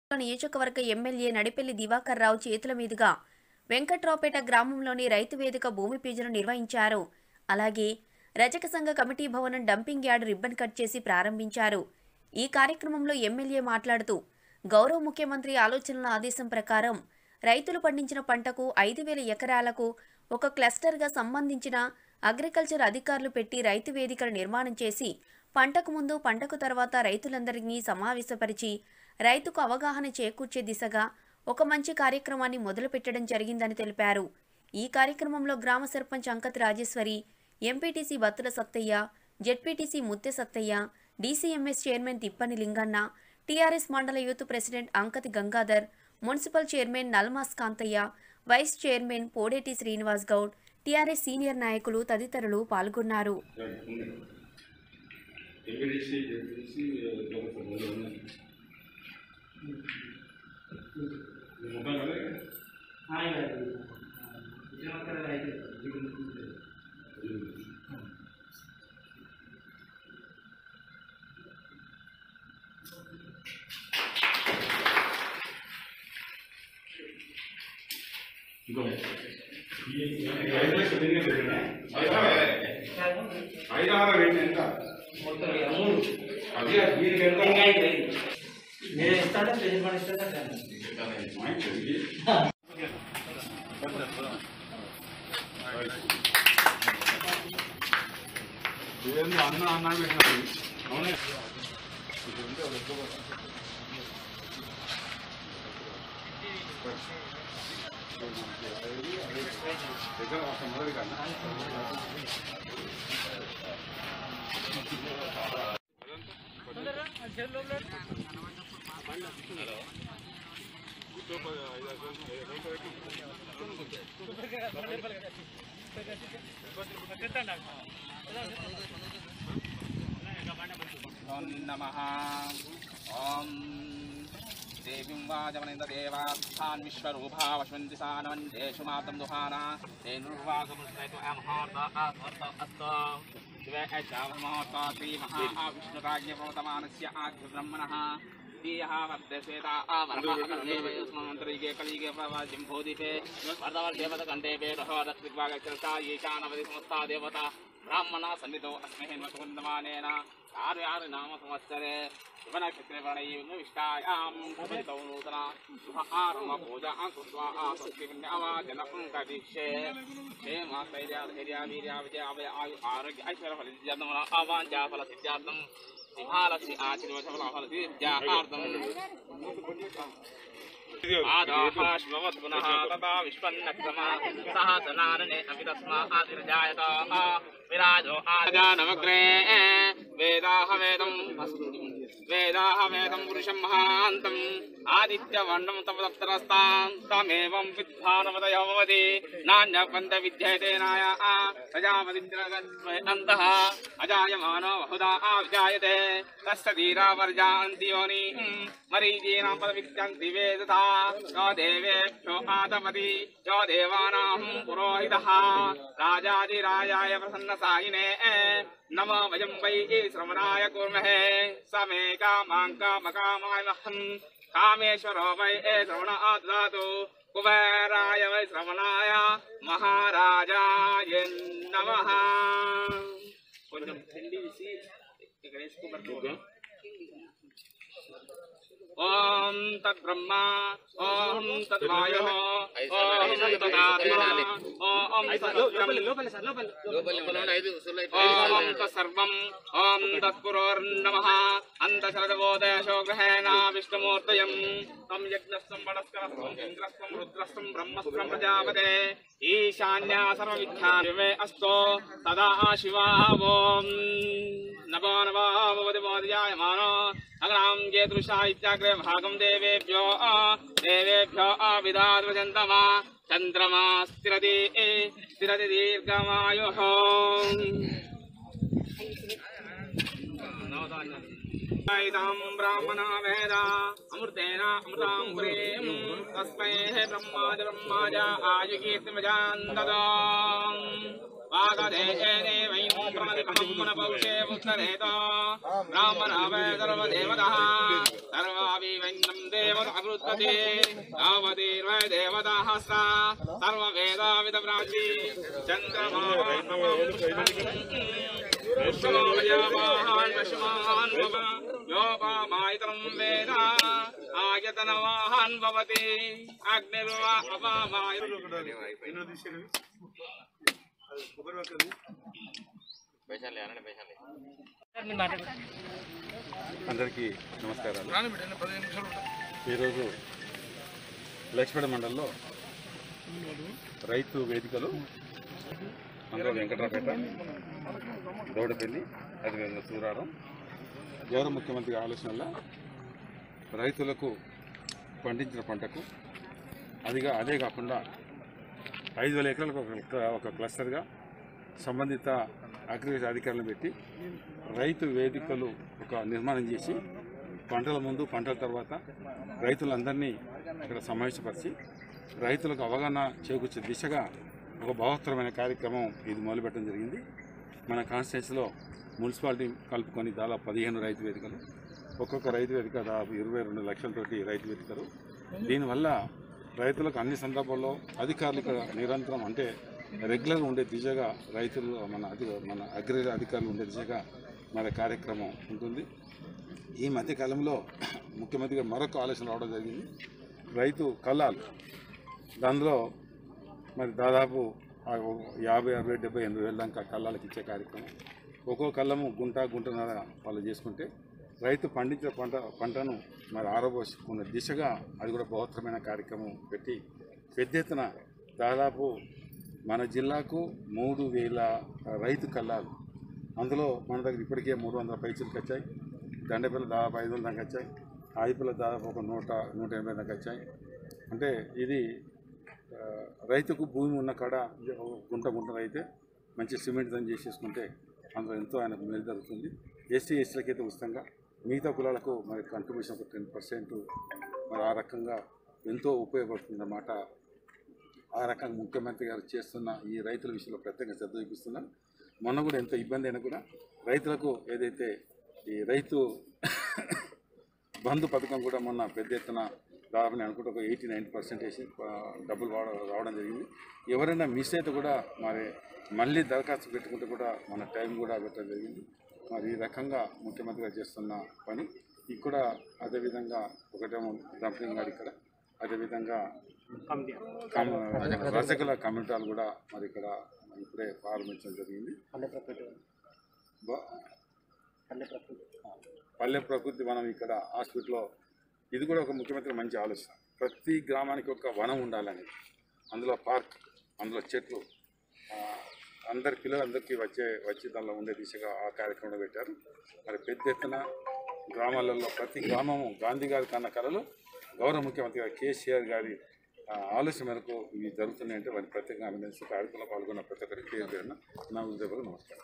నియోజకవర్గ ఎమ్మెల్యే నడిపెల్లి దివాకర్ రావు చేతుల మీదుగా వెంకట్రావుపేట గ్రామంలోని రైతు వేదిక భూమి పూజను నిర్వహించారు అలాగే రజక సంఘ కమిటీ భవనం డంపింగ్ యార్డ్ రిబ్బన్ కట్ చేసి ప్రారంభించారు ఈ కార్యక్రమంలో ఎమ్మెల్యే మాట్లాడుతూ గౌరవ ముఖ్యమంత్రి ఆలోచనల ఆదేశం ప్రకారం రైతులు పండించిన పంటకు ఐదు వేల ఎకరాలకు ఒక క్లస్టర్గా సంబంధించిన అగ్రికల్చర్ అధికారులు పెట్టి రైతు వేదికలు నిర్మాణం చేసి పంటకు ముందు పంటకు తర్వాత రైతులందరినీ సమావేశపరిచి రైతుకు అవగాహన చేకూర్చే దిశగా ఒక మంచి కార్యక్రమాన్ని మొదలుపెట్టడం జరిగిందని తెలిపారు ఈ కార్యక్రమంలో గ్రామ sarpanch Ankat Rajeshwari MPTC Battula Sattaiah ZPTC Mutte Sattaiah DCMS chairman Tippani Linganna TRS మండల youth president Ankati Gangadhar municipal chairman Nalmas Kantaiah vice chairman Podeti Srinivas Goud TRS senior నాయకులు తదితరులు పాల్గొన్నారు ఎంపీడీసీ జెడ్పీటీసీ లోకల్ సభ్యులు ఉన్నాయి మీ మొబైల్ వల్లే ఇంకో ఐదారు వేడి ఎంత అదే దీనికి ఎంత నేను ఇస్తాను యజమాని ఇస్తాను మైండ్ చదివి ఇదేంది అన్న అన్న పెట్టినది అవునే దగ్గర ఒక మొదలు కన్నా ఓం నమః ఓం దేవీం వాజమనిందదేవాస్థాన్ విశ్వరూపావశ్వంతి సానవందేషు మాతం దుహానా తేనుర్వాగముస్తైతు అమహార్త శివే శావమహోత్త శ్రీ మహా విష్ణురాజ్యభవతమానస్య ఆగ్రబ్రహ్మణः దీయः వర్ధశ్వేతా ఆమరహకర్ణేవయస్మంత్రిగే కలిగే ప్రవాజ్యం భూదితే వర్ధవర్ధేవత కంఠేపే బృహదస్త్రిగ్వాగచ్చరసా ఈశానవది సమస్తా దేవత బ్రాహ్మణ సన్నిధో అస్మహే నకుందమానేన కార్యారి నామ సంవత్సరే శుభనక్షత్రే ప్రణయీను విష్టాయాం శుభరితౌ నూతన శుభ ఆరంభ పూజ కృత్వా ఆసక్తివాచన కదిష్యే క్షేమ స్థైర్య ధైర్య వీర్య విజయ అభయ ఆయు ఆరోగ్య ఐశ్వర్య ఫల సిద్ధ్యార్థం అవాంఛా ఫల సిద్ధ్యార్థం సింహాలక్ష్మి ఆశీర్వచ ఫల ఫల సిద్ధ్యార్థం ఆదాశ్వవత్ పునః తథా విశ్వన్నక్రమ సహసనారణే అపి తస్మాదిర్జాయత విరాజో ఆజానవగ్రే వేదాహ వేదం వేదాహ వేదం పురుషం మహాంతం ఆదిత్యవర్ణం తపదప్తరస్తాం తమేవం విద్వానమదయోమవది నాణ్యపంత విద్యతేనాయ ప్రజాపతింద్రగంతః అజాయమానో బహుదా విజాయతే తస్య ధీరావర్జాంతి యోని మరీచీనాం పదవిత్యంతి వేదతా యో దేవేభ్యో ఆదమతి యో దేవానాం పురోహితः రాజాదిరాజాయ ప్రసన్నసాయినే నమ వయం వై శ్రవణాయ కుర్మహే సమే కామాం కామకామాయ మహం కామేశ్వరో వై శ్రవణ దదాతు కుబేరాయ వై శ్రవణాయ మహారాజాయ నమః కొంచెం తిండి తీసి ఇక్కడ వేసుకోబడుతుంది ఓం తద్బ్రహ్మ ఓం తద్వాయో ఓం తదాత్మ ఓం తద్బ్రహ్మ ఓం తత్సర్వం ఓం తత్పురోర్నమః అంతశరదవోదయశో గ్రహేణ విష్ణుమూర్తయం తం యజ్ఞస్తం వడస్కరస్తం ఇంద్రస్తం రుద్రస్తం బ్రహ్మస్త్రం ప్రజాపతే ఈశాన్యా సర్వవిద్యామే అస్తో సదా శివా ఓం నమో నమో భవతి మోదయాయమానో అగ్నాం జేతృషా ఇత్యాగ్రే భాగం దేవేభ్యో దేవేభ్యో విదాద్వజంతమా చంద్రమా స్థిరతి స్థిరతి దీర్ఘమాయు ైతాం బ్రాహ్మణ వేద అమృతేన అమృతాం పురీం తస్మై బ్రహ్మాజ బ్రహ్మాజ ఆయుకీర్తిమజాన్ దదాం वागदेशेने वैं प्रमदितमं मुनपौषे पुस्तरेतो ब्राह्मण वै सर्वदेवतः सर्वापि वैन्दं देवत अवृत्तते यावतीर्वै देवताः सा सर्ववेदाविदप्राची चन्द्रमा पुष्पमायावाहान् पशुमान् भव योपामायतनं वेद आयतनवाहान् भवति अग्निर्वा अपामाय అందరికీ నమస్కారాలు ఈరోజు లక్ష్మణ మండలంలో రైతు వేదికలు అందులో వెంకటరాపేట దౌడపల్లి అదేవిధంగా సూరారం గౌరవ ముఖ్యమంత్రి ఆలోచన వల్ల రైతులకు పండించిన పంటకు అదిగా అదే కాకుండా ఐదు వేల ఎకరాలకు ఒక ఒక క్లస్టర్గా సంబంధిత అగ్రికల్చర్ అధికారులను పెట్టి రైతు వేదికలు ఒక నిర్మాణం చేసి పంటల ముందు పంటల తర్వాత రైతులందరినీ అక్కడ సమావేశపరిచి రైతులకు అవగాహన చేకూర్చే దిశగా ఒక బహోత్తరమైన కార్యక్రమం ఇది మొదలుపెట్టడం జరిగింది మన కాన్స్టిట్యూన్సీలో మున్సిపాలిటీ కలుపుకొని దాదాపు పదిహేను రైతు వేదికలు ఒక్కొక్క రైతు వేదిక దాదాపు ఇరవై రెండు లక్షలతోటి రైతు వేదికలు దీనివల్ల రైతులకు అన్ని సందర్భాల్లో అధికారులు ఇక్కడ నిరంతరం అంటే రెగ్యులర్ ఉండే దిశగా రైతులు మన అధి మన అగ్రి అధికారులు ఉండే దిశగా మన కార్యక్రమం ఉంటుంది ఈ మధ్యకాలంలో ముఖ్యమంత్రిగా మరొక ఆలోచన రావడం జరిగింది రైతు కళ్ళాలు దానిలో మరి దాదాపు ఆ ఓ- యాభై అరవై డెబ్బై ఎనభై వేల దాకా కళ్ళాలకు ఇచ్చే కార్యక్రమం ఒక్కో కళ్ళము గుంట గుంటన్నర వాళ్ళు చేసుకుంటే రైతు పండించిన పంట పంటను మరి ఆరబోసుకున్న దిశగా అది కూడా బహుత్తరమైన కార్యక్రమం పెట్టి పెద్ద ఎత్తున దాదాపు మన జిల్లాకు మూడు వేల రైతు కళ్ళాలు అందులో మన దగ్గర ఇప్పటికే మూడు వందల పైసలకు వచ్చాయి దండపిల్ల దాదాపు ఐదు వందల దాకా వచ్చాయి ఆయిపిల్ల దాదాపు ఒక నూట నూట ఎనభై దాకా వచ్చాయి అంటే ఇది ఆ, రైతుకు భూమి ఉన్న కాడ గుంట గుంట అయితే మంచి సిమెంట్ దని చేసేసుకుంటే అందులో ఎంతో ఆయనకు మేలు జరుగుతుంది ఎస్సీ ఎస్టీలకైతే ఉచితంగా మిగతా కులాలకు మరి కంట్రిబ్యూషన్ ఒక టెన్ పర్సెంట్ మరి ఆ రకంగా ఎంతో ఉపయోగపడుతుందన్నమాట ఆ రకంగా ముఖ్యమంత్రి గారు చేస్తున్న ఈ రైతుల విషయంలో ప్రత్యేకంగా శ్రద్ధ చూపిస్తున్నాం మొన్న కూడా ఎంత ఇబ్బంది అయినా కూడా రైతులకు ఏదైతే ఈ రైతు బంధు పథకం కూడా మొన్న పెద్ద ఎత్తున దాదాపు నేను అనుకుంటే ఒక ఎయిటీ నైంటీ పర్సెంటేజ్ డబ్బులు రావడం రావడం జరిగింది ఎవరైనా మిస్ అయితే కూడా మరి మళ్ళీ దరఖాస్తు పెట్టుకుంటే కూడా మన టైం కూడా పెట్టడం జరిగింది మరి ఈ రకంగా ముఖ్యమంత్రి గారు చేస్తున్న పని ఇక్కడ అదేవిధంగా ఒకటేమో డంపింగ్ గారు ఇక్కడ అదేవిధంగా కమ్- రసగుల కమ్యూనిటాలు కూడా మరి ఇక్కడ ఇప్పుడే ప్రారంభించడం జరిగింది బా- పల్లె ప్రకృతి వనం ఇక్కడ హాస్పిటల్లో ఇది కూడా ఒక ముఖ్యమంత్రి మంచి ఆలోచన ప్రతి గ్రామానికి ఒక వనం ఉండాలని అందులో పార్క్ అందులో చెట్లు ఆ, అందరి పిల్లలందరికీ వచ్చే వచ్చే దానిలో ఉండే దిశగా ఆ కార్యక్రమం పెట్టారు మరి పెద్ద ఎత్తున గ్రామాలలో ప్రతి గ్రామము గాంధీ గారి కన్న కళలు గౌరవ ముఖ్యమంత్రి గారు కేసీఆర్ గారి ఆ, ఆలోచన మేరకు ఇవి జరుగుతున్నాయంటే వారి ప్రత్యేకంగా అభినందిస్తూ కార్యక్రమంలో పాల్గొన్న ప్రతి ఒక్కరికి పేరు పేరున నా ఉద్యోగులు నమస్కారం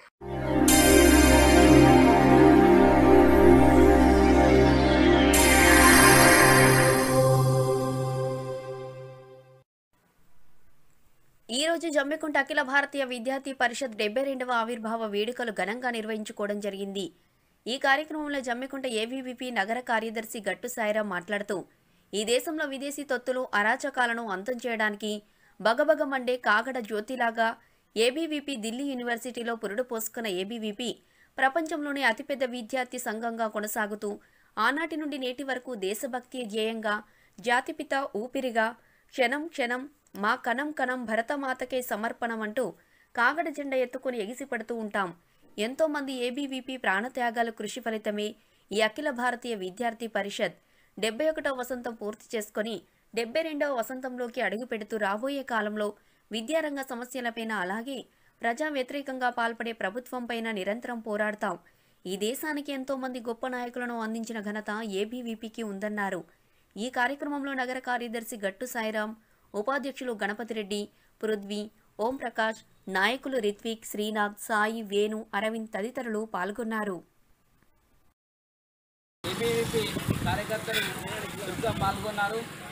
ఈ రోజు జమ్మికుంట అఖిల భారతీయ విద్యార్థి పరిషత్ డెబ్బై రెండవ ఆవిర్భావ వేడుకలు ఘనంగా నిర్వహించుకోవడం జరిగింది ఈ కార్యక్రమంలో జమ్మికుంట ఏవీవీపీ నగర కార్యదర్శి గట్టు సాయిరాం మాట్లాడుతూ ఈ దేశంలో విదేశీ తొత్తులు అరాచకాలను అంతం చేయడానికి బగబగ మండే కాగడ జ్యోతిలాగా ఏబీవీపీ ఢిల్లీ యూనివర్సిటీలో పురుడు పోసుకున్న ఏబీవీపీ ప్రపంచంలోనే అతిపెద్ద విద్యార్థి సంఘంగా కొనసాగుతూ ఆనాటి నుండి నేటి వరకు దేశభక్తి ధ్యేయంగా జాతిపిత ఊపిరిగా క్షణం క్షణం మా కణం కణం భరతమాతకే సమర్పణం అంటూ కాగడ జెండా ఎత్తుకుని ఎగిసిపడుతూ ఉంటాం ఎంతో మంది ఏబీవీపీ ప్రాణత్యాగాల కృషి ఫలితమే ఈ అఖిల భారతీయ విద్యార్థి పరిషత్ డెబ్బై ఒకటో వసంతం పూర్తి చేసుకొని డెబ్బై రెండవ వసంతంలోకి అడుగు పెడుతూ రాబోయే కాలంలో విద్యారంగ సమస్యలపైన అలాగే ప్రజా వ్యతిరేకంగా పాల్పడే ప్రభుత్వంపైన నిరంతరం పోరాడతాం ఈ దేశానికి ఎంతో మంది గొప్ప నాయకులను అందించిన ఘనత ఏబీవీపీకి ఉందన్నారు ఈ కార్యక్రమంలో నగర కార్యదర్శి గట్టు సాయిరాం ఉపాధ్యక్షులు గణపతిరెడ్డి పృథ్వీ ఓం ప్రకాష్ నాయకులు రిత్విక్ శ్రీనాథ్ సాయి వేణు అరవింద్ తదితరులు పాల్గొన్నారు ఏబీవీపీ కార్యకర్తలు చురుగ్గా పాల్గొన్నారు